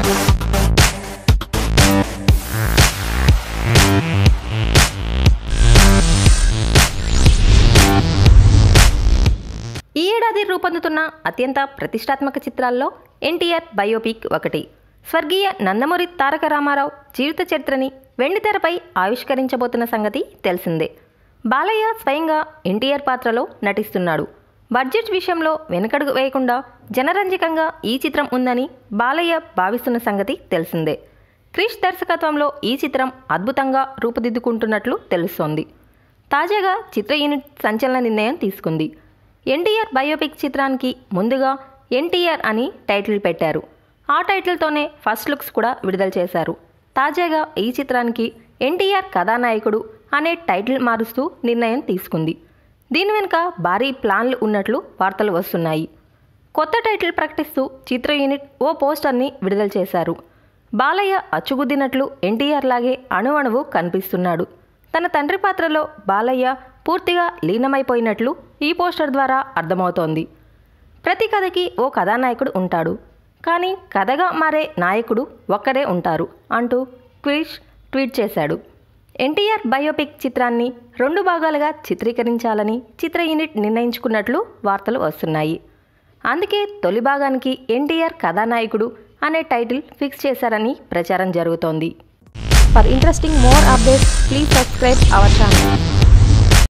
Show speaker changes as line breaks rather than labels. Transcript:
ఈ ఏడాది రూపొందుతున్న అత్యంత ప్రతిష్టాత్మక చిత్రాల్లో ఎన్టీఆర్ బయోపిక్ ఒకటి స్వర్గీయ నందమూరి తారక రామారావు జీవిత చరిత్రని వెండితెరపై ఆవిష్కరించబోతున్న సంగతి తెలిసిందే బాలయ్య స్వయంగా ఎన్టీఆర్ పాత్రలో నటిస్తున్నాడు బడ్జెట్ విషయంలో వెనుకడుగు వేయకుండా జనరంజకంగా ఈ చిత్రం ఉందని బాలయ్య భావిస్తున్న సంగతి తెలిసిందే క్రిష్ దర్శకత్వంలో ఈ చిత్రం అద్భుతంగా రూపుదిద్దుకుంటున్నట్లు తెలుస్తోంది తాజాగా చిత్ర యూనిట్ సంచలన నిర్ణయం తీసుకుంది ఎన్టీఆర్ బయోపిక్ చిత్రానికి ముందుగా ఎన్టీఆర్ అని టైటిల్ పెట్టారు ఆ టైటిల్తోనే ఫస్ట్ లుక్స్ కూడా విడుదల చేశారు తాజాగా ఈ చిత్రానికి ఎన్టీఆర్ కథానాయకుడు అనే టైటిల్ మారుస్తూ నిర్ణయం తీసుకుంది దీని వెనుక భారీ ప్లాన్లు ఉన్నట్లు వార్తలు వస్తున్నాయి కొత్త టైటిల్ ప్రకటిస్తూ చిత్ర యూనిట్ ఓ పోస్టర్ని విడుదల చేశారు బాలయ్య అచ్చుగుద్దినట్లు ఎన్టీఆర్ లాగే అణువణువు కనిపిస్తున్నాడు తన తండ్రి పాత్రలో బాలయ్య పూర్తిగా లీనమైపోయినట్లు ఈ పోస్టర్ ద్వారా అర్థమవుతోంది ప్రతి కథకి ఓ కథానాయకుడు ఉంటాడు కానీ కథగా మారే నాయకుడు ఒక్కరే ఉంటారు అంటూ క్రిష్ ట్వీట్ చేశాడు ఎన్టీఆర్ బయోపిక్ చిత్రాన్ని రెండు భాగాలుగా చిత్రీకరించాలని చిత్ర యూనిట్ నిర్ణయించుకున్నట్లు వార్తలు వస్తున్నాయి అందుకే తొలి భాగానికి ఎన్టీఆర్ కథానాయకుడు అనే టైటిల్ ఫిక్స్ చేశారని ప్రచారం జరుగుతోంది
For interesting more updates, please subscribe our channel.